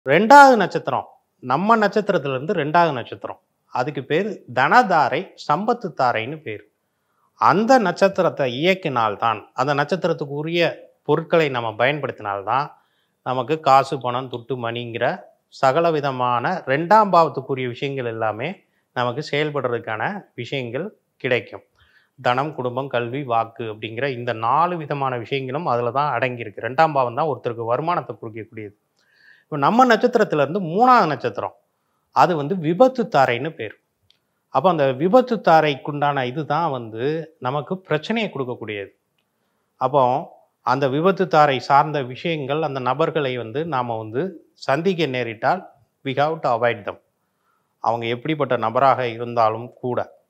ரெண்டாவது நட்சத்திரம் நம்ம நட்சத்திரத்திலிருந்து ரெண்டாவது நட்சத்திரம் அதுக்கு பேர் தனதாரை சம்பத்து தாரைன்னு பேர் அந்த நட்சத்திரத்தை இயக்கினால்தான் அந்த நட்சத்திரத்துக்கு உரிய பொருட்களை நம்ம பயன்படுத்தினால்தான் நமக்கு காசு பணம் துட்டு மணிங்கிற சகல விதமான ரெண்டாம் பாவத்துக்குரிய விஷயங்கள் எல்லாமே நமக்கு செயல்படுறதுக்கான விஷயங்கள் கிடைக்கும் தனம் குடும்பம் கல்வி வாக்கு அப்படிங்கிற இந்த நாலு விதமான விஷயங்களும் அதில் தான் அடங்கியிருக்கு ரெண்டாம் பாவம் தான் ஒருத்தருக்கு வருமானத்தை குறிக்கக்கூடியது இப்போ நம்ம நட்சத்திரத்திலேருந்து மூணாவது நட்சத்திரம் அது வந்து விபத்து தாரைன்னு பேர் அப்போ அந்த விபத்து தாரைக்குண்டான இதுதான் வந்து நமக்கு பிரச்சனையை கொடுக்கக்கூடியது அப்போ அந்த விபத்து தாரை சார்ந்த விஷயங்கள் அந்த நபர்களை வந்து நாம் வந்து சந்திக்க நேரிட்டால் we have to avoid them அவங்க எப்படிப்பட்ட நபராக இருந்தாலும் கூட